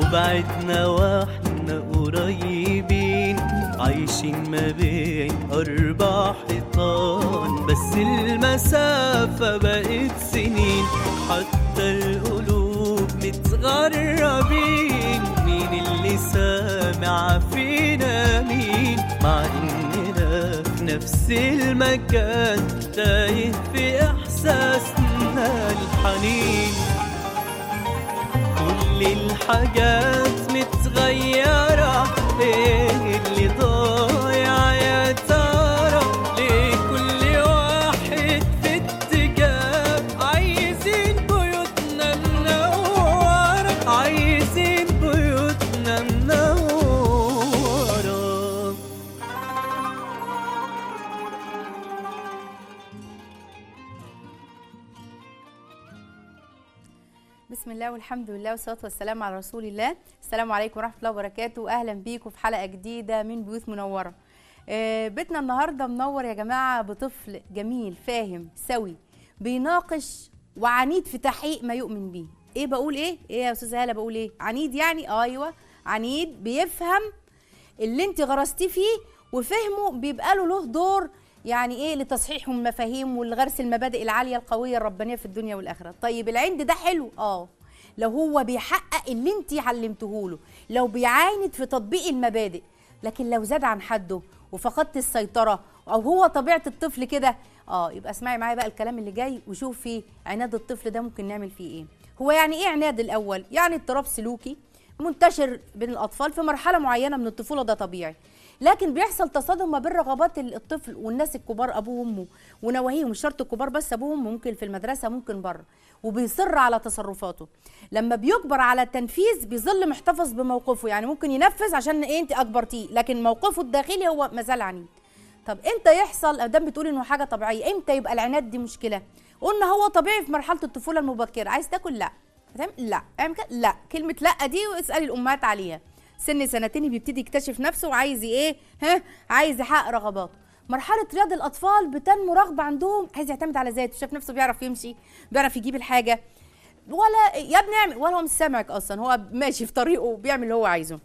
وبعدنا واحنا قريبين عايشين ما بين أربع حيطان بس المسافة بقت سنين حتى القلوب متغربين مين اللي سامع فينا مين مع إننا في نفس المكان تايه في إحساسنا الحنين كل الحاجات متغيرة ايه اللي ضايع يا ترى ليه كل واحد في اتجاه عايزين بيوتنا منورة عايزين بيوتنا منورة بسم الله والحمد لله والصلاة والسلام على رسول الله السلام عليكم ورحمة الله وبركاته أهلا بيكم في حلقة جديدة من بيوت منورة آه، بيتنا النهاردة منور يا جماعة بطفل جميل فاهم سوي بيناقش وعنيد في تحقيق ما يؤمن بيه ايه بقول ايه ايه يا استاذه هاله بقول ايه عنيد يعني ايوه عنيد بيفهم اللي انت غرستيه فيه وفهمه بيبقى له له دور يعني ايه لتصحيح المفاهيم والغرس المبادئ العاليه القويه الربانيه في الدنيا والاخره طيب العند ده حلو اه لو هو بيحقق اللي انت علمته له لو بيعاند في تطبيق المبادئ لكن لو زاد عن حده وفقدت السيطره او هو طبيعه الطفل كده اه يبقى اسمعي معايا بقى الكلام اللي جاي وشوفي عناد الطفل ده ممكن نعمل فيه ايه هو يعني ايه عناد الاول يعني اضطراب سلوكي منتشر بين الاطفال في مرحله معينه من الطفوله ده طبيعي لكن بيحصل تصادم ما بين رغبات الطفل والناس الكبار ابوه وامه ونواهيهم مش شرط الكبار بس ابوه وامه ممكن في المدرسه ممكن بره وبيصر على تصرفاته لما بيجبر على التنفيذ بيظل محتفظ بموقفه يعني ممكن ينفذ عشان ايه انت اجبرتيه لكن موقفه الداخلي هو مازال عنيد طب امتى يحصل ادام بتقول انه حاجه طبيعيه امتى يبقى العناد دي مشكله قلنا هو طبيعي في مرحله الطفوله المبكره عايز تاكل لا تمام لا اعمل كده لا كلمه لا دي واسالي الامهات عليها سن سنتين بيبتدي يكتشف نفسه وعايز ايه ها عايز يحقق رغباته مرحله رياض الاطفال بتنمو رغبه عندهم عايز يعتمد على ذاته شاف نفسه بيعرف يمشي بيعرف يجيب الحاجه ولا يا ابني اعمل ولا هو مش سامعك اصلا هو ماشي في طريقه وبيعمل اللي هو عايزه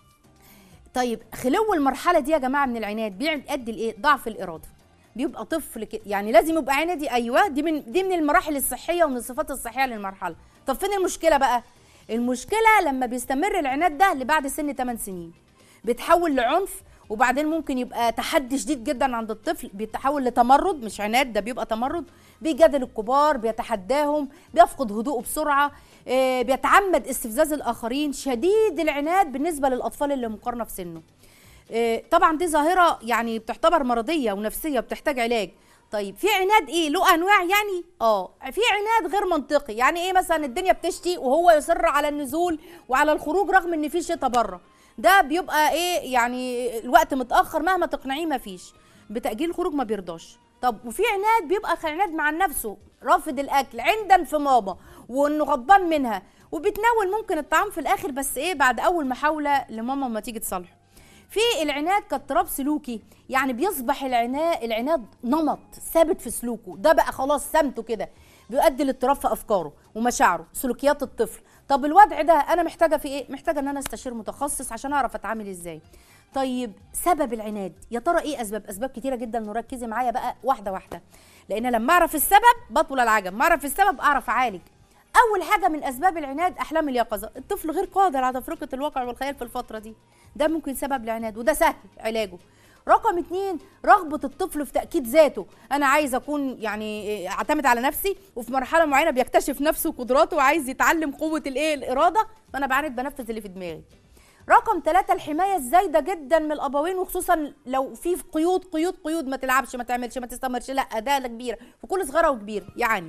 طيب خلو المرحله دي يا جماعه من العناد بيؤدي لايه ضعف الاراده بيبقى طفل كده يعني لازم يبقى عنادي ايوه دي من دي من المراحل الصحيه ومن الصفات الصحيه للمرحله طب فين المشكله بقى المشكله لما بيستمر العناد ده لبعد سن 8 سنين بيتحول لعنف وبعدين ممكن يبقى تحدي شديد جدا عند الطفل بيتحول لتمرد مش عناد ده بيبقى تمرد بيجادل الكبار بيتحداهم بيفقد هدوءه بسرعه آه، بيتعمد استفزاز الاخرين شديد العناد بالنسبه للاطفال اللي مقارنه في سنه آه، طبعا دي ظاهره يعني بتعتبر مرضيه ونفسيه بتحتاج علاج طيب في عناد ايه له انواع يعني اه في عناد غير منطقي يعني ايه مثلا الدنيا بتشتي وهو يصر على النزول وعلى الخروج رغم ان في شتاء بره ده بيبقى ايه يعني الوقت متاخر مهما تقنعيه مفيش بتاجيل الخروج ما بيرضاش طب وفي عناد بيبقى عناد مع نفسه رافض الاكل عندا في ماما وانه غضبان منها وبيتناول ممكن الطعام في الاخر بس ايه بعد اول محاوله لماما ما تيجي تصالحه في العناد كاضطراب سلوكي يعني بيصبح العناد العناد نمط ثابت في سلوكه ده بقى خلاص سمته كده بيؤدي لاضطراب في افكاره ومشاعره سلوكيات الطفل طب الوضع ده انا محتاجه في ايه محتاجه ان انا استشير متخصص عشان اعرف اتعامل ازاي طيب سبب العناد يا ترى ايه اسباب اسباب كتيره جدا نركزي معايا بقى واحده واحده لان لما اعرف السبب بطل العجب ما اعرف السبب اعرف اعالج اول حاجه من اسباب العناد احلام اليقظه الطفل غير قادر على تفرقه الواقع والخيال في الفتره دي ده ممكن سبب العناد وده سهل علاجه رقم اتنين رغبة الطفل في تأكيد ذاته أنا عايز أكون يعني إيه، أعتمد على نفسي وفي مرحلة معينة بيكتشف نفسه وقدراته وعايز يتعلم قوة الإيه الإرادة فأنا بعاند بنفذ اللي في دماغي رقم ثلاثة الحماية الزايدة جدا من الأبوين وخصوصا لو في قيود قيود قيود ما تلعبش ما تعملش ما تستمرش لا ده لا كبيرة في كل صغيرة وكبيرة يعاند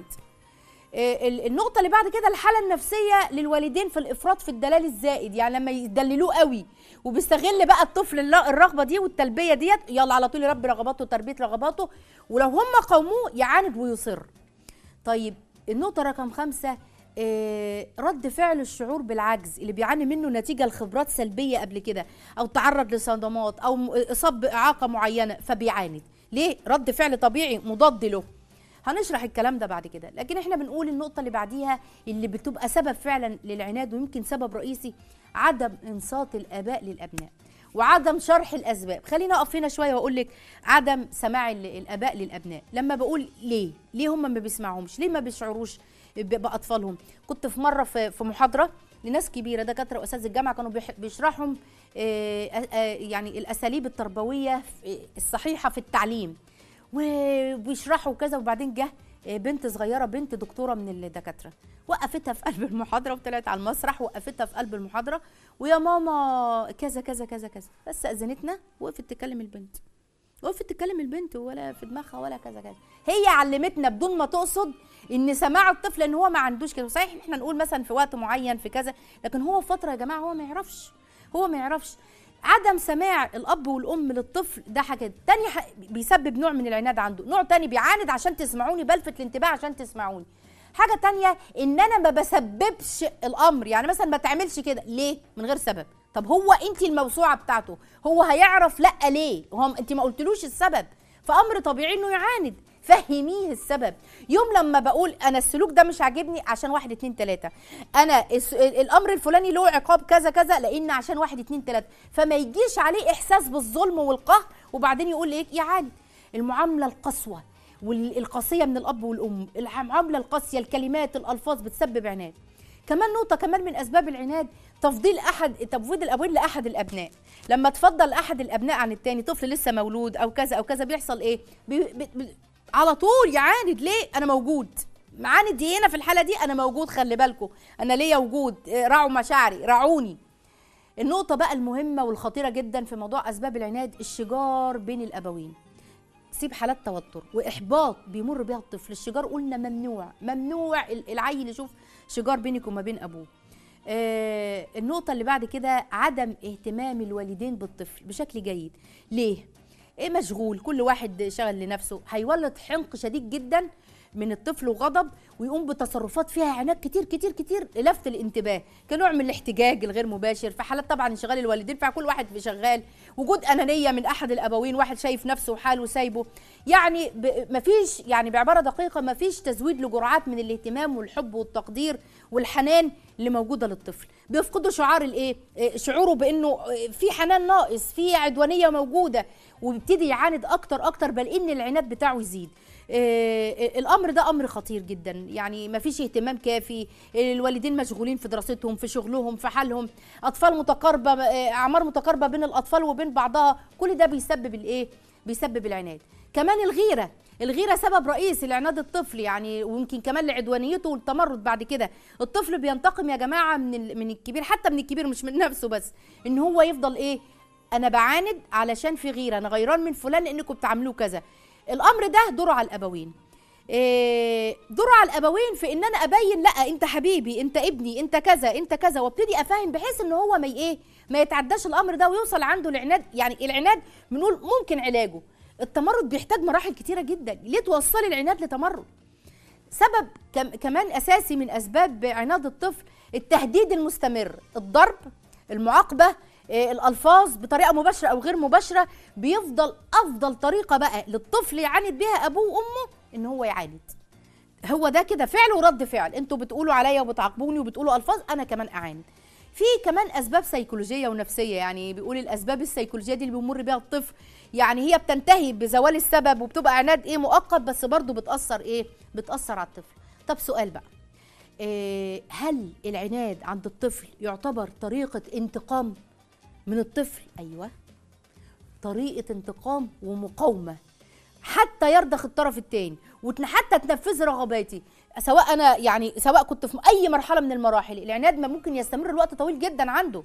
آه، ال- النقطة اللي بعد كده الحالة النفسية للوالدين في الإفراط في الدلال الزائد يعني لما يدللوه قوي وبيستغل بقى الطفل الل- الرغبة دي والتلبية ديت يلا على طول يربي رغباته وتربية رغباته ولو هم قوموه يعاند ويصر طيب النقطة رقم خمسة آه، رد فعل الشعور بالعجز اللي بيعاني منه نتيجة لخبرات سلبية قبل كده أو تعرض لصدمات أو م- إصاب بإعاقة معينة فبيعاند ليه؟ رد فعل طبيعي مضاد له هنشرح الكلام ده بعد كده لكن احنا بنقول النقطه اللي بعديها اللي بتبقى سبب فعلا للعناد ويمكن سبب رئيسي عدم انصات الاباء للابناء وعدم شرح الاسباب خلينا اقف هنا شويه واقول لك عدم سماع ال- الاباء للابناء لما بقول ليه ليه هم ما بيسمعوهمش ليه ما بيشعروش ب- باطفالهم كنت في مره في في محاضره لناس كبيره دكاتره واساتذه الجامعه كانوا بيح- بيشرحهم آه، آه، يعني الاساليب التربويه في- الصحيحه في التعليم وبيشرحوا كذا وبعدين جه بنت صغيره بنت دكتوره من الدكاتره وقفتها في قلب المحاضره وطلعت على المسرح وقفتها في قلب المحاضره ويا ماما كذا كذا كذا كذا بس اذنتنا وقفت تكلم البنت وقفت تكلم البنت ولا في دماغها ولا كذا كذا هي علمتنا بدون ما تقصد ان سماع الطفل ان هو ما عندوش كده صحيح إن احنا نقول مثلا في وقت معين في كذا لكن هو في فتره يا جماعه هو ما يعرفش هو ما يعرفش عدم سماع الاب والام للطفل ده حاجه تاني ح... بيسبب نوع من العناد عنده نوع تاني بيعاند عشان تسمعوني بلفت الانتباه عشان تسمعوني حاجه تانية ان انا ما بسببش الامر يعني مثلا ما تعملش كده ليه من غير سبب طب هو انت الموسوعه بتاعته هو هيعرف لا ليه هو انت ما قلتلوش السبب فامر طبيعي انه يعاند فهميه السبب يوم لما بقول انا السلوك ده مش عاجبني عشان واحد اتنين تلاته انا الس- ال- الامر الفلاني له عقاب كذا كذا لان عشان واحد اتنين تلاته فما يجيش عليه احساس بالظلم والقهر وبعدين يقول ايه يعاند المعامله القسوه والقاسيه من الاب والام المعامله القاسيه الكلمات الالفاظ بتسبب عناد كمان نقطة كمان من أسباب العناد تفضيل أحد تفويض الأبوين لأحد الأبناء لما تفضل أحد الأبناء عن التاني طفل لسه مولود أو كذا أو كذا بيحصل إيه بي بي بي على طول يعاند ليه أنا موجود معاند دي هنا في الحالة دي أنا موجود خلي بالكم أنا ليا وجود إيه، راعوا مشاعري راعوني النقطة بقى المهمة والخطيرة جدا في موضوع أسباب العناد الشجار بين الأبوين تسيب حالات توتر واحباط بيمر بيها الطفل الشجار قلنا ممنوع ممنوع ال- العيل يشوف شجار بينك وما بين ابوه آه النقطه اللي بعد كده عدم اهتمام الوالدين بالطفل بشكل جيد ليه ايه مشغول كل واحد شغل لنفسه هيولد حنق شديد جدا من الطفل وغضب ويقوم بتصرفات فيها عناد كتير كتير كتير لفت الانتباه كنوع من الاحتجاج الغير مباشر في حالات طبعا انشغال الوالدين فكل واحد في شغال وجود انانيه من احد الابوين واحد شايف نفسه وحاله سايبه يعني ب- مفيش يعني بعباره دقيقه مفيش تزويد لجرعات من الاهتمام والحب والتقدير والحنان اللي موجوده للطفل بيفقدوا شعار الايه إيه، شعوره بانه إيه، في حنان ناقص في عدوانيه موجوده وبيبتدي يعاند اكتر اكتر بل ان العناد بتاعه يزيد إيه، الامر ده امر خطير جدا يعني ما فيش اهتمام كافي الوالدين مشغولين في دراستهم في شغلهم في حالهم اطفال متقاربه إيه، اعمار متقاربه بين الاطفال وبين بعضها كل ده بيسبب الايه بيسبب العناد كمان الغيره الغيره سبب رئيسي لعناد الطفل يعني ويمكن كمان لعدوانيته والتمرد بعد كده الطفل بينتقم يا جماعه من ال- من الكبير حتى من الكبير مش من نفسه بس ان هو يفضل ايه انا بعاند علشان في غيره انا غيران من فلان لانكم بتعاملوه كذا الامر ده دوره على الابوين إيه دوره على الابوين في ان انا ابين لا انت حبيبي انت ابني انت كذا انت كذا وابتدي افهم بحيث ان هو ما ي- ايه ما يتعداش الامر ده ويوصل عنده العناد يعني العناد بنقول ممكن علاجه التمرد بيحتاج مراحل كتيره جدا ليه توصلي العناد لتمرد سبب كم كمان اساسي من اسباب عناد الطفل التهديد المستمر الضرب المعاقبه آه، الالفاظ بطريقه مباشره او غير مباشره بيفضل افضل طريقه بقى للطفل يعاند بيها ابوه وامه ان هو يعاند هو ده كده فعل ورد فعل انتوا بتقولوا عليا وبتعاقبوني وبتقولوا الفاظ انا كمان اعاند في كمان اسباب سيكولوجيه ونفسيه يعني بيقول الاسباب السيكولوجيه دي اللي بيمر بيها الطفل يعني هي بتنتهي بزوال السبب وبتبقى عناد ايه مؤقت بس برضه بتاثر ايه بتاثر على الطفل طب سؤال بقى إيه هل العناد عند الطفل يعتبر طريقه انتقام من الطفل ايوه طريقه انتقام ومقاومه حتى يرضخ الطرف الثاني وحتى تنفذ رغباتي سواء انا يعني سواء كنت في اي مرحله من المراحل العناد ما ممكن يستمر لوقت طويل جدا عنده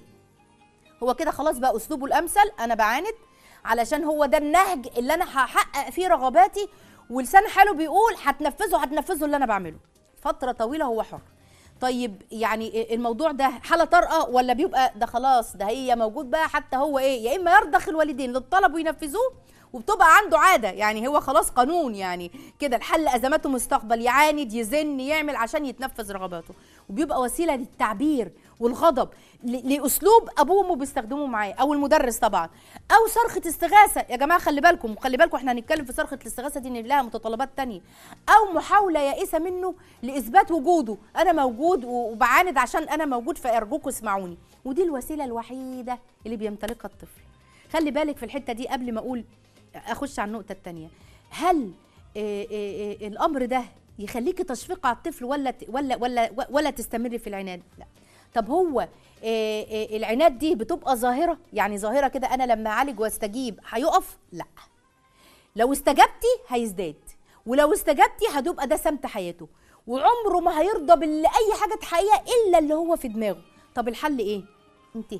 هو كده خلاص بقى اسلوبه الامثل انا بعاند علشان هو ده النهج اللي انا هحقق فيه رغباتي ولسان حاله بيقول هتنفذه هتنفذه اللي انا بعمله فتره طويله هو حر طيب يعني الموضوع ده حاله طارئه ولا بيبقى ده خلاص ده هي موجود بقى حتى هو ايه يا اما يرضخ الوالدين للطلب وينفذوه وبتبقى عنده عاده يعني هو خلاص قانون يعني كده الحل ازماته مستقبل يعاند يزن يعمل عشان يتنفذ رغباته وبيبقى وسيله للتعبير والغضب ل- لاسلوب ابوه وامه بيستخدموه معاه او المدرس طبعا او صرخه استغاثه يا جماعه خلي بالكم خلي بالكم احنا هنتكلم في صرخه الاستغاثه دي ان لها متطلبات تانية او محاوله يائسه منه لاثبات وجوده انا موجود وبعاند عشان انا موجود فارجوكم اسمعوني ودي الوسيله الوحيده اللي بيمتلكها الطفل خلي بالك في الحته دي قبل ما اقول اخش على النقطه الثانيه هل آه، آه، آه، الامر ده يخليكي تشفيق على الطفل ولا ت- ولا ولا ولا تستمري في العناد لا طب هو آه، آه، العناد دي بتبقى ظاهره يعني ظاهره كده انا لما اعالج واستجيب هيقف لا لو استجبتي هيزداد ولو استجبتي هتبقى ده سمت حياته وعمره ما هيرضى باللي اي حاجه تحقيقها الا اللي هو في دماغه طب الحل ايه انتهي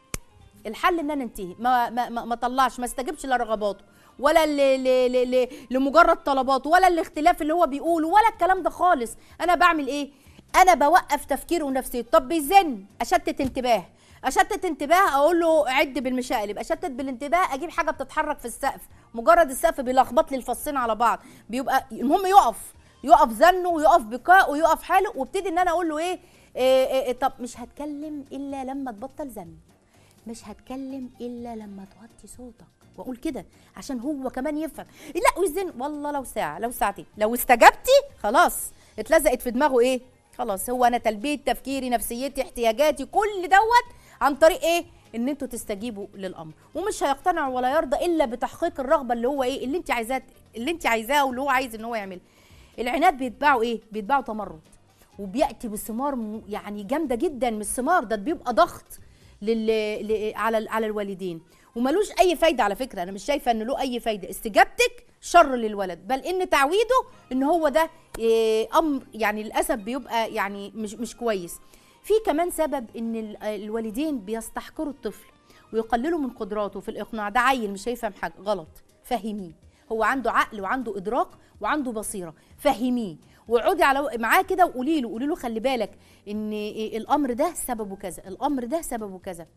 الحل ان انا انتهي ما ما ما, ما طلعش ما استجبش لرغباته ولا ل ل ل ل لمجرد طلباته ولا الاختلاف اللي هو بيقوله ولا الكلام ده خالص انا بعمل ايه انا بوقف تفكيره ونفسيته طب بيزن اشتت انتباه اشتت انتباه اقول له عد بالمشقلب اشتت بالانتباه اجيب حاجه بتتحرك في السقف مجرد السقف بيلخبط لي الفصين على بعض بيبقى المهم يقف يقف زنه ويقف بكاء ويقف حاله وابتدي ان انا اقول له ايه, إيه, إيه طب مش هتكلم الا لما تبطل زن مش هتكلم الا لما توطي صوتك واقول كده عشان هو كمان يفهم لا ويزن والله لو ساعه لو ساعتين لو استجبتي خلاص اتلزقت في دماغه ايه خلاص هو انا تلبيه تفكيري نفسيتي احتياجاتي كل دوت عن طريق ايه ان انتوا تستجيبوا للامر ومش هيقتنع ولا يرضى الا بتحقيق الرغبه اللي هو ايه اللي انت عايزاه اللي انت عايزاه واللي هو عايز ان هو يعملها العناد بيتباعوا ايه بيتباعوا تمرد وبياتي بثمار م- يعني جامده جدا من الثمار ده بيبقى ضغط لل... ل... على ال- على الوالدين وملوش اي فايده على فكره انا مش شايفه ان له اي فايده استجابتك شر للولد بل ان تعويده ان هو ده إيه، امر يعني للاسف بيبقى يعني مش مش كويس في كمان سبب ان ال- الوالدين بيستحقروا الطفل ويقللوا من قدراته في الاقناع ده عيل مش هيفهم حاجه غلط فهميه هو عنده عقل وعنده ادراك وعنده بصيره فهميه واقعدي على معاه كده وقولي له قولي له خلي بالك ان إيه الامر ده سببه كذا الامر ده سببه كذا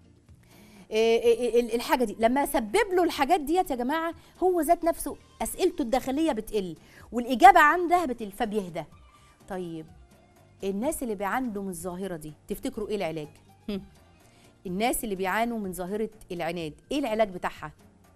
إيه إيه إيه الحاجه دي لما اسبب له الحاجات ديت يا جماعه هو ذات نفسه اسئلته الداخليه بتقل والاجابه عندها بتقل فبيهدى طيب الناس اللي بيعانوا من الظاهره دي تفتكروا ايه العلاج هم. الناس اللي بيعانوا من ظاهره العناد ايه العلاج بتاعها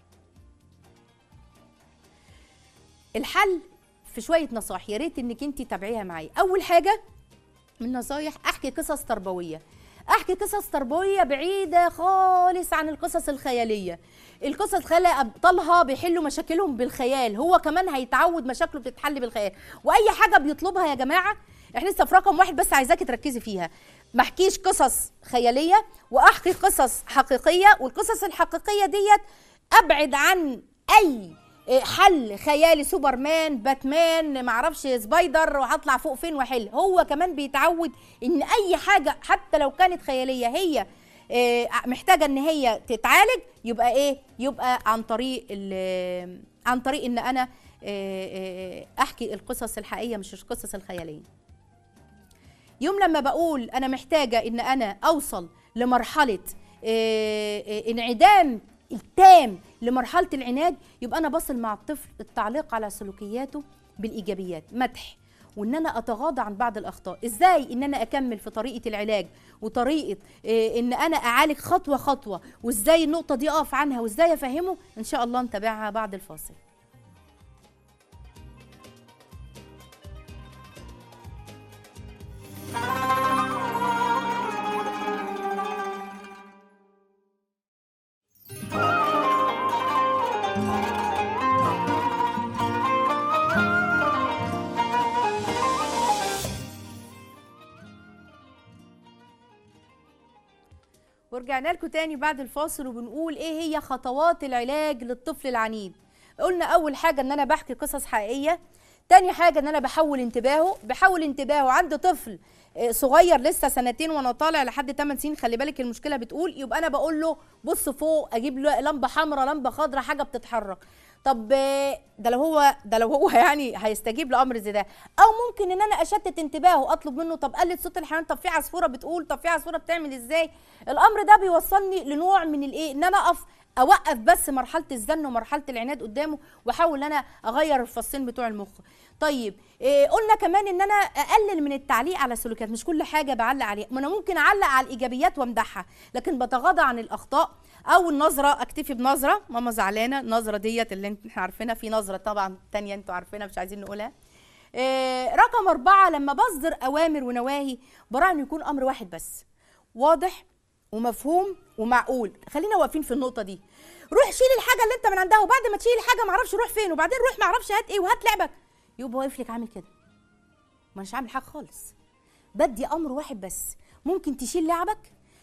الحل في شويه نصائح يا ريت انك انت تتابعيها معايا اول حاجه من نصايح احكي قصص تربويه احكي قصص تربويه بعيده خالص عن القصص الخياليه القصص الخياليه ابطالها بيحلوا مشاكلهم بالخيال هو كمان هيتعود مشاكله بتتحل بالخيال واي حاجه بيطلبها يا جماعه احنا لسه في رقم واحد بس عايزاكي تركزي فيها ما احكيش قصص خياليه واحكي قصص حقيقيه والقصص الحقيقيه ديت ابعد عن اي حل خيالي سوبرمان باتمان معرفش سبايدر وهطلع فوق فين واحل هو كمان بيتعود ان اي حاجه حتى لو كانت خياليه هي آه، محتاجه ان هي تتعالج يبقى ايه يبقى عن طريق ال- عن طريق ان انا آه، آه، احكي القصص الحقيقيه مش القصص الخياليه يوم لما بقول انا محتاجه ان انا اوصل لمرحله آه، آه، انعدام التام لمرحله العناد يبقى انا بصل مع الطفل التعليق على سلوكياته بالايجابيات مدح وان انا اتغاضى عن بعض الاخطاء ازاي ان انا اكمل في طريقه العلاج وطريقه آه، ان انا اعالج خطوه خطوه وازاي النقطه دي اقف عنها وازاي افهمه ان شاء الله نتابعها بعد الفاصل ورجعنا لكم تاني بعد الفاصل وبنقول ايه هي خطوات العلاج للطفل العنيد قلنا اول حاجه ان انا بحكي قصص حقيقيه تاني حاجه ان انا بحول انتباهه بحول انتباهه عند طفل آه، صغير لسه سنتين وانا طالع لحد 8 سنين خلي بالك المشكله بتقول يبقى انا بقول له بص فوق اجيب له لمبه حمراء لمبه خضراء حاجه بتتحرك طب آه، ده لو هو ده لو هو يعني هيستجيب لامر زي ده او ممكن ان انا اشتت انتباهه اطلب منه طب قلت صوت الحيوان طب في عصفوره بتقول طب في عصفوره بتعمل ازاي الامر ده بيوصلني لنوع من الايه ان انا اقف اوقف بس مرحله الزن ومرحله العناد قدامه واحاول ان انا اغير الفصين بتوع المخ طيب إيه قلنا كمان ان انا اقلل من التعليق على السلوكيات مش كل حاجه بعلق عليها ما انا ممكن اعلق على الايجابيات وامدحها لكن بتغاضى عن الاخطاء او النظره اكتفي بنظره ماما زعلانه النظره ديت اللي انت- احنا عارفينها في نظره طبعا تانية انتوا عارفينها مش عايزين نقولها إيه رقم أربعة لما بصدر أوامر ونواهي براعي إنه يكون أمر واحد بس واضح ومفهوم ومعقول خلينا واقفين في النقطة دي روح شيل الحاجة اللي أنت من عندها وبعد ما تشيل الحاجة معرفش روح فين وبعدين روح معرفش هات إيه وهات لعبك يبقى واقف لك عامل كده ما مش عامل حاجة خالص بدي أمر واحد بس ممكن تشيل لعبك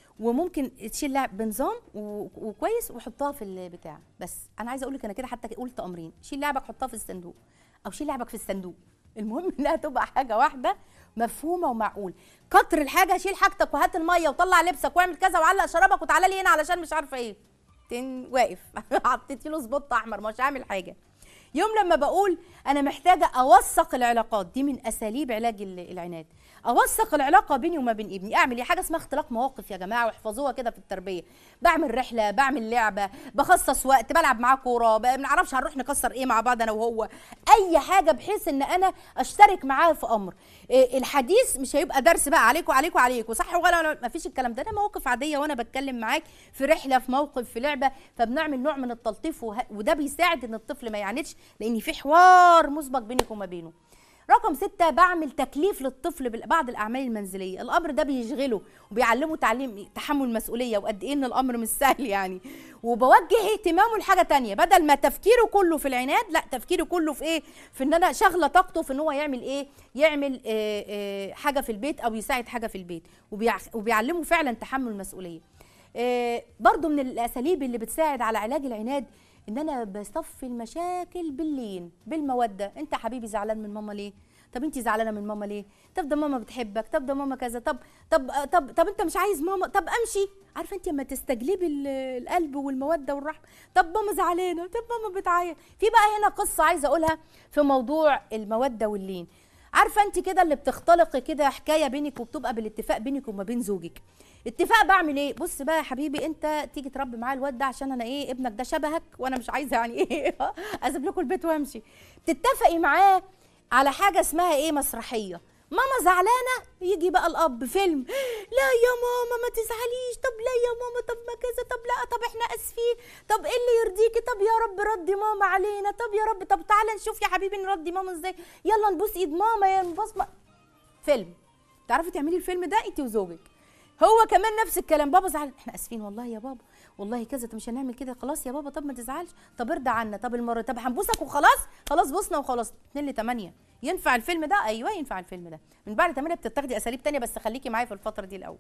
وممكن تشيل لعب بنظام و- وكويس وحطها في البتاع بس انا عايزه اقول لك انا كده حتى قلت امرين شيل لعبك حطها في الصندوق او شيل لعبك في الصندوق المهم انها تبقى حاجه واحده مفهومه ومعقول كتر الحاجه شيل حاجتك وهات الميه وطلع لبسك واعمل كذا وعلق شرابك وتعالى لي هنا علشان مش عارفه ايه تن واقف حطيتي له سبوت احمر مش عامل حاجه يوم لما بقول انا محتاجه اوثق العلاقات دي من اساليب علاج ال- العناد اوثق العلاقه بيني وما بين ابني اعمل ايه حاجه اسمها اختلاق مواقف يا جماعه واحفظوها كده في التربيه بعمل رحله بعمل لعبه بخصص وقت بلعب معاه كوره ب- ما نعرفش هنروح نكسر ايه مع بعض انا وهو اي حاجه بحيث ان انا اشترك معاه في امر إيه الحديث مش هيبقى درس بقى عليك وعليك وعليك وصح وغلا ولا ما فيش الكلام ده انا مواقف عاديه وانا بتكلم معاك في رحله في موقف في لعبه فبنعمل نوع من التلطيف وه... وده بيساعد ان الطفل ما يعاندش لان في حوار مسبق بينك وما بينه رقم ستة بعمل تكليف للطفل ببعض الأعمال المنزلية الأمر ده بيشغله وبيعلمه تعليم تحمل مسؤولية وقد إيه إن الأمر مش سهل يعني وبوجه اهتمامه لحاجة تانية بدل ما تفكيره كله في العناد لا تفكيره كله في إيه في إن أنا شغلة طاقته في إن هو يعمل إيه يعمل آه آه حاجة في البيت أو يساعد حاجة في البيت وبيع- وبيعلمه فعلا تحمل المسؤولية آه، برضو من الاساليب اللي بتساعد على علاج العناد ان انا بصفي المشاكل باللين بالموده انت يا حبيبي زعلان من ماما ليه طب انت زعلانه من ماما ليه طب ده ماما بتحبك طب ده ماما كذا طب طب طب طب انت مش عايز ماما طب امشي عارفه انت لما تستجلبي ال- القلب والموده والرحمه طب ماما زعلانه طب ماما بتعيط في بقى هنا قصه عايزه اقولها في موضوع الموده واللين عارفه انت كده اللي بتختلقي كده حكايه بينك وبتبقى بالاتفاق بينك وما بين زوجك اتفاق بعمل ايه بص بقى يا حبيبي انت تيجي تربي معايا الواد ده عشان انا ايه ابنك ده شبهك وانا مش عايزه يعني ايه اسيب لكم البيت وامشي تتفقي معاه على حاجه اسمها ايه مسرحيه ماما زعلانه يجي بقى الاب فيلم لا يا ماما ما تزعليش طب لا يا ماما طب ما كذا طب لا طب احنا اسفين طب ايه اللي يرضيكي طب يا رب ردي ماما علينا طب يا رب طب تعالى نشوف يا حبيبي نردي ماما ازاي يلا نبوس ايد ماما يا نبوس ما... فيلم تعرفي تعملي الفيلم ده انت وزوجك هو كمان نفس الكلام بابا زعل احنا اسفين والله يا بابا والله كذا طب مش هنعمل كده خلاص يا بابا طب ما تزعلش طب ارضى عنا طب المره طب هنبوسك وخلاص خلاص بوسنا وخلاص 2 ل 8 ينفع الفيلم ده ايوه ينفع الفيلم ده من بعد 8 بتتاخدي اساليب تانية بس خليكي معايا في الفتره دي الاول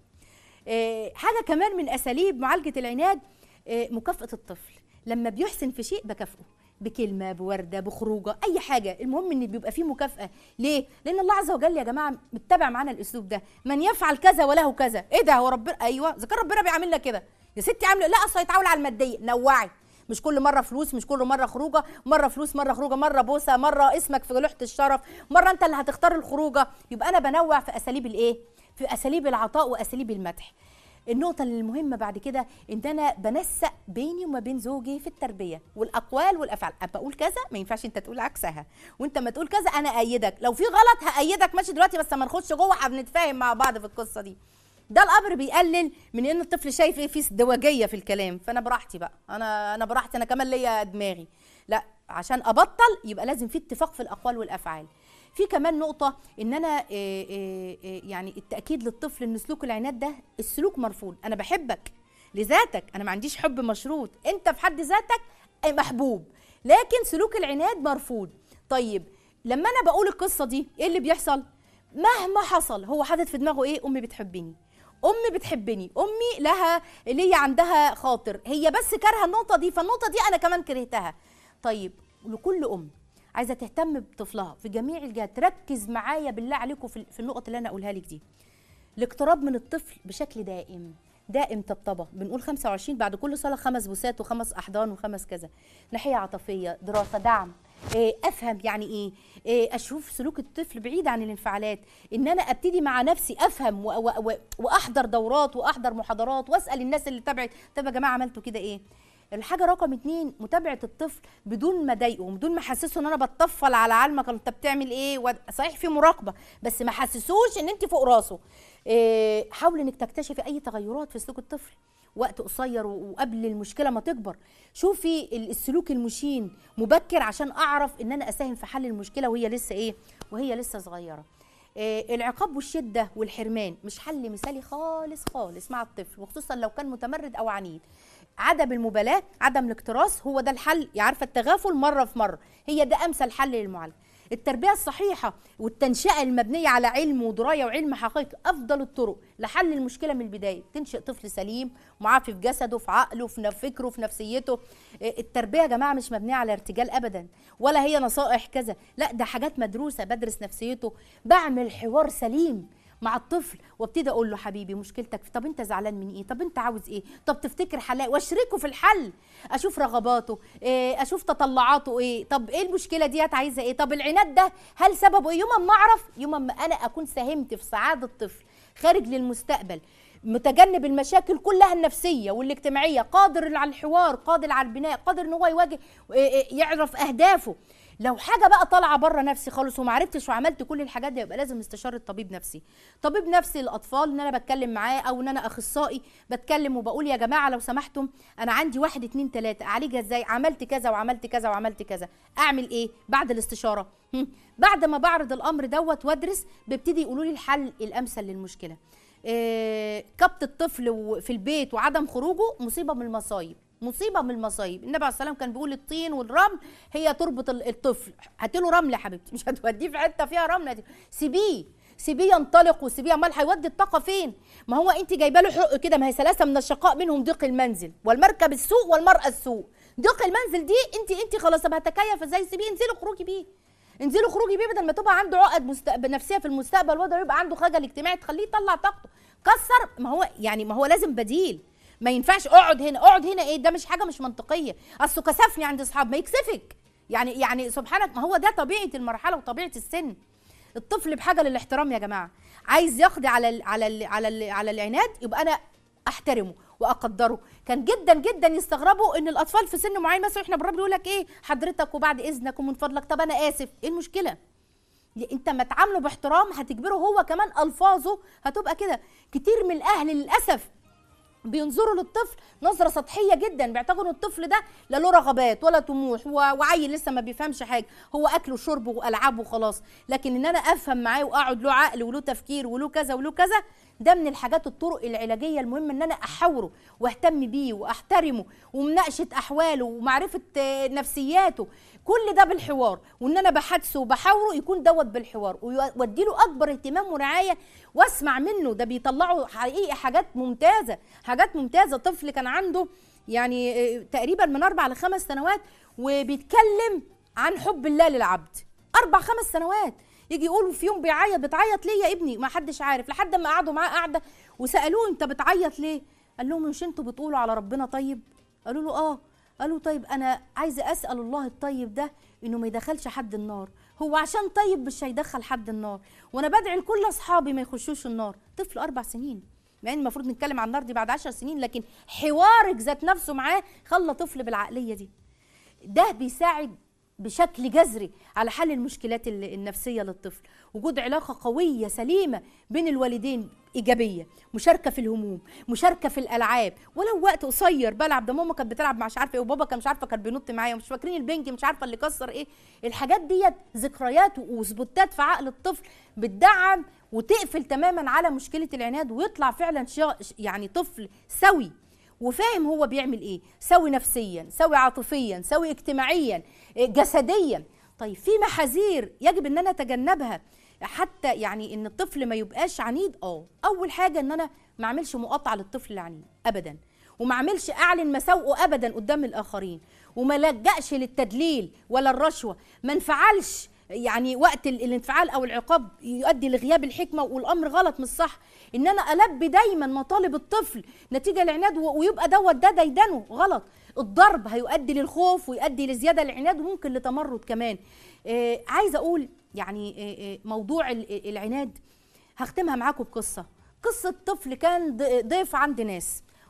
إيه حاجه كمان من اساليب معالجه العناد إيه مكافاه الطفل لما بيحسن في شيء بكافئه بكلمه بورده بخروجه اي حاجه المهم ان بيبقى فيه مكافاه ليه لان الله عز وجل يا جماعه متبع معانا الاسلوب ده من يفعل كذا وله كذا ايه ده هو ربنا ايوه اذا كان ربنا بيعاملنا كده يا ستي عامله لا اصل هيتعامل على الماديه نوعي مش كل مره فلوس مش كل مره خروجه مره فلوس مره خروجه مره بوسه مره اسمك في لوحه الشرف مره انت اللي هتختار الخروجه يبقى انا بنوع في اساليب الايه في اساليب العطاء واساليب المدح النقطة المهمة بعد كده ان انا بنسق بيني وما بين زوجي في التربية والاقوال والافعال ابقى اقول كذا ما ينفعش انت تقول عكسها وانت ما تقول كذا انا ايدك لو في غلط هايدك ماشي دلوقتي بس ما نخش جوه هنتفاهم مع بعض في القصة دي ده الامر بيقلل من ان الطفل شايف ايه في ازدواجيه في الكلام فانا براحتي بقى انا انا براحتي انا كمان ليا دماغي لا عشان ابطل يبقى لازم في اتفاق في الاقوال والافعال في كمان نقطة إن أنا إيه إيه إيه يعني التأكيد للطفل إن سلوك العناد ده السلوك مرفوض، أنا بحبك لذاتك، أنا ما عنديش حب مشروط، أنت في حد ذاتك محبوب، لكن سلوك العناد مرفوض. طيب لما أنا بقول القصة دي إيه اللي بيحصل؟ مهما حصل هو حاطط في دماغه إيه؟ أمي بتحبني. امي بتحبني امي لها ليا عندها خاطر هي بس كارهه النقطه دي فالنقطه دي انا كمان كرهتها طيب لكل ام عايزه تهتم بطفلها في جميع الجهات تركز معايا بالله عليكم في في النقط اللي انا اقولها لك دي الاقتراب من الطفل بشكل دائم دائم طبطبه بنقول 25 بعد كل صلاه خمس بوسات وخمس احضان وخمس كذا ناحيه عاطفيه دراسه دعم إيه افهم يعني ايه, إيه اشوف سلوك الطفل بعيد عن الانفعالات ان انا ابتدي مع نفسي افهم و و و واحضر دورات واحضر محاضرات واسال الناس اللي تبعت طب يا جماعه عملتوا كده ايه الحاجه رقم اتنين متابعه الطفل بدون ما اضايقه وبدون ما احسسه ان انا بتطفل على علمك انت بتعمل ايه و- صحيح في مراقبه بس ما حسسوش ان انت فوق راسه إيه، حاولي انك تكتشفي اي تغيرات في سلوك الطفل وقت قصير و- وقبل المشكله ما تكبر شوفي ال- السلوك المشين مبكر عشان اعرف ان انا اساهم في حل المشكله وهي لسه ايه وهي لسه صغيره آه، العقاب والشده والحرمان مش حل مثالي خالص خالص مع الطفل وخصوصا لو كان متمرد او عنيد عدم المبالاه عدم الاكتراث هو ده الحل يا عارفه التغافل مره في مره هي ده امثل حل للمعالجه التربيه الصحيحه والتنشئه المبنيه على علم ودرايه وعلم حقيقي افضل الطرق لحل المشكله من البدايه تنشئ طفل سليم معافي في جسده في عقله في فكره في نفسيته آه، التربيه يا جماعه مش مبنيه على ارتجال ابدا ولا هي نصائح كذا لا ده حاجات مدروسه بدرس نفسيته بعمل حوار سليم مع الطفل وابتدي اقول له حبيبي مشكلتك في طب انت زعلان من ايه طب انت عاوز ايه طب تفتكر حل واشركه في الحل اشوف رغباته إيه اشوف تطلعاته ايه طب ايه المشكله ديت عايزه ايه طب العناد ده هل سببه ايه يوم ما اعرف يوم ما انا اكون ساهمت في سعاده الطفل خارج للمستقبل متجنب المشاكل كلها النفسيه والاجتماعيه قادر على الحوار قادر على البناء قادر ان هو يواجه إيه إيه يعرف اهدافه لو حاجه بقى طالعه بره نفسي خالص وما عرفتش وعملت كل الحاجات دي يبقى لازم استشاره طبيب نفسي طبيب نفسي الاطفال ان انا بتكلم معاه او ان انا اخصائي بتكلم وبقول يا جماعه لو سمحتم انا عندي واحد اتنين تلاته اعالجها ازاي عملت كذا وعملت كذا وعملت كذا اعمل ايه بعد الاستشاره هم. بعد ما بعرض الامر دوت وادرس بيبتدي يقولوا لي الحل الامثل للمشكله إيه كبت الطفل و- في البيت وعدم خروجه مصيبه من المصايب مصيبه من المصايب النبي عليه السلام كان بيقول الطين والرمل هي تربط ال- الطفل هاتي له رمل يا حبيبتي مش هتوديه في حته فيها رمل هاتي- سيبيه سيبيه ينطلق وسيبيه امال هيودي الطاقه فين ما هو انت جايبه له حق كده ما هي ثلاثه من الشقاء منهم ضيق المنزل والمركب السوء والمراه السوء ضيق المنزل دي انت انت خلاص طب هتكيف ازاي سيبيه انزلي اخرجي بيه انزلي اخرجي بيه بدل ما تبقى عنده عقد مستقبل نفسيه في المستقبل وده يبقى عنده خجل اجتماعي تخليه يطلع طاقته كسر ما هو يعني ما هو لازم بديل ما ينفعش اقعد هنا اقعد هنا ايه ده مش حاجه مش منطقيه اصله كسفني عند اصحاب ما يكسفك يعني يعني سبحانك ما هو ده طبيعه المرحله وطبيعه السن الطفل بحاجه للاحترام يا جماعه عايز يقضي على ال على ال على ال على العناد يبقى انا احترمه واقدره كان جدا جدا يستغربوا ان الاطفال في سن معين مثلا احنا بالرب يقول لك ايه حضرتك وبعد اذنك ومن فضلك طب انا اسف ايه المشكله انت ما تعامله باحترام هتجبره هو كمان الفاظه هتبقى كده كتير من الاهل للاسف بينظروا للطفل نظره سطحيه جدا بيعتبروا ان الطفل ده لا له رغبات ولا طموح و- وعيل لسه ما بيفهمش حاجه هو اكله وشربه والعابه وخلاص لكن ان انا افهم معاه واقعد له عقل وله تفكير وله كذا وله كذا ده من الحاجات الطرق العلاجيه المهمه ان انا احاوره واهتم بيه واحترمه ومناقشه احواله ومعرفه آه، نفسياته كل ده بالحوار وان انا بحدثه وبحاوره يكون دوت بالحوار وادي له اكبر اهتمام ورعايه واسمع منه ده بيطلعوا حقيقي حاجات ممتازه حاجات ممتازه طفل كان عنده يعني آه، تقريبا من اربع لخمس سنوات وبيتكلم عن حب الله للعبد اربع خمس سنوات يجي يقولوا في يوم بيعيط بتعيط ليه يا ابني ما حدش عارف لحد ما قعدوا معاه قعده وسالوه انت بتعيط ليه قال لهم مش انتوا بتقولوا على ربنا طيب قالوا له اه قالوا طيب انا عايزه اسال الله الطيب ده انه ما يدخلش حد النار هو عشان طيب مش هيدخل حد النار وانا بدعي لكل اصحابي ما يخشوش النار طفل اربع سنين يعني المفروض نتكلم عن النار دي بعد عشر سنين لكن حوارك ذات نفسه معاه خلى طفل بالعقليه دي ده بيساعد بشكل جذري على حل المشكلات ال- النفسيه للطفل وجود علاقه قويه سليمه بين الوالدين ايجابيه مشاركه في الهموم مشاركه في الالعاب ولو وقت قصير بلعب ده ماما كانت بتلعب مع مش عارفه ايه وبابا كان مش عارفه كان بينط معايا ومش فاكرين البنج مش عارفه اللي كسر ايه الحاجات ديت ذكريات وسبوتات في عقل الطفل بتدعم وتقفل تماما على مشكله العناد ويطلع فعلا شا- يعني طفل سوي وفاهم هو بيعمل ايه سوي نفسيا سوي عاطفيا سوي اجتماعيا إيه، جسديا طيب في محاذير يجب ان انا اتجنبها حتى يعني ان الطفل ما يبقاش عنيد اه اول حاجه ان انا ما اعملش مقاطعه للطفل العنيد ابدا وما اعملش اعلن مساوئه ابدا قدام الاخرين وما لجأش للتدليل ولا الرشوه ما انفعلش يعني وقت ال- الانفعال او العقاب يؤدي لغياب الحكمه والامر غلط مش صح ان انا البي دايما مطالب الطفل نتيجه العناد و- ويبقى دوت ده ديدنه غلط الضرب هيؤدي للخوف ويؤدي لزياده العناد وممكن لتمرد كمان آه عايزه اقول يعني آه آه موضوع ال- العناد هختمها معاكم بقصه قصه طفل كان ض- ضيف عند ناس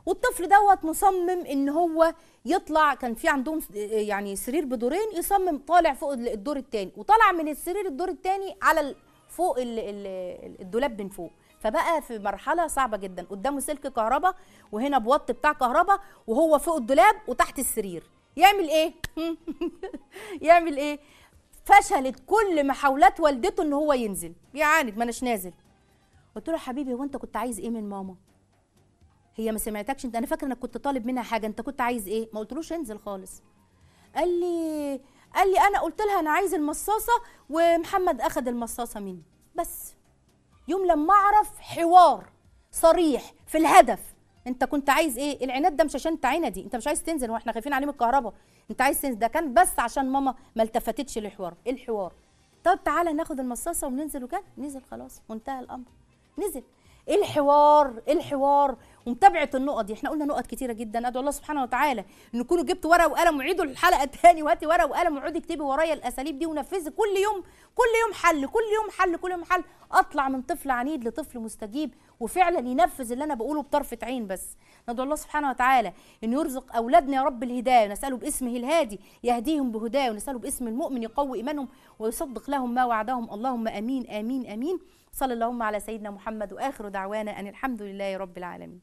والطفل دوت مصمم ان هو يطلع كان في عندهم س- يعني سرير بدورين يصمم طالع فوق ال- الدور الثاني وطلع من السرير الدور الثاني على ال- فوق ال- ال- الدولاب من فوق فبقى في مرحله صعبه جدا قدامه سلك كهرباء وهنا بوط بتاع كهرباء وهو فوق الدولاب وتحت السرير يعمل ايه يعمل ايه فشلت كل محاولات والدته ان هو ينزل يعاند ما اناش نازل قلت له يا حبيبي هو انت كنت عايز ايه من ماما هي ما سمعتكش انت انا فاكره انك كنت طالب منها حاجه انت كنت عايز ايه ما قلتلوش انزل خالص قال لي قال لي انا قلت لها انا عايز المصاصه ومحمد اخذ المصاصه مني بس يوم لما اعرف حوار صريح في الهدف انت كنت عايز ايه العناد ده مش عشان انت عندي انت مش عايز تنزل واحنا خايفين عليه من الكهرباء انت عايز تنزل ده كان بس عشان ماما ما التفتتش للحوار ايه الحوار طب تعالى ناخد المصاصه وننزل وكان نزل خلاص منتهى الامر نزل ايه الحوار ايه الحوار ومتابعه النقط دي احنا قلنا نقط كتيره جدا ادعو الله سبحانه وتعالى ان تكونوا جبتوا ورقه وقلم وعيدوا الحلقه تاني وهاتي ورقه وقلم وقعدي اكتبي ورايا الاساليب دي ونفذي كل يوم كل يوم حل كل يوم حل كل يوم حل اطلع من طفل عنيد لطفل مستجيب وفعلا ينفذ اللي انا بقوله بطرفه عين بس ندعو الله سبحانه وتعالى ان يرزق اولادنا يا رب الهدايه ونساله باسمه الهادي يهديهم بهداه ونساله باسم المؤمن يقوي ايمانهم ويصدق لهم ما وعدهم اللهم امين امين امين صلى اللهم على سيدنا محمد واخر دعوانا ان الحمد لله رب العالمين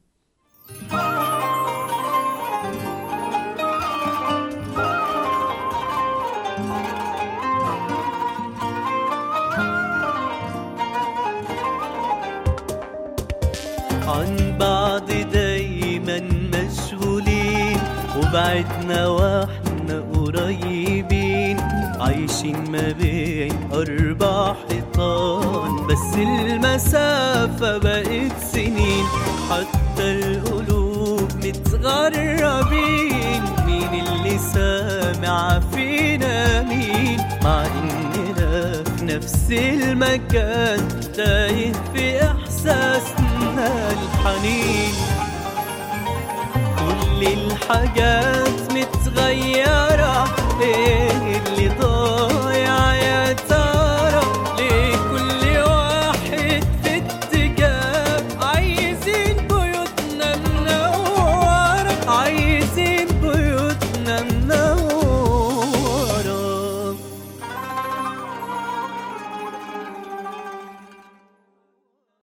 عن بعض دايما مشغولين وبعدنا واحنا قريبين عايشين ما بين أربع حيطان بس المسافة بقت سنين حتى القلوب متغربين مين اللي سامع فينا مين مع إننا في نفس المكان تايه في إحساسنا الحنين كل الحاجات متغيرة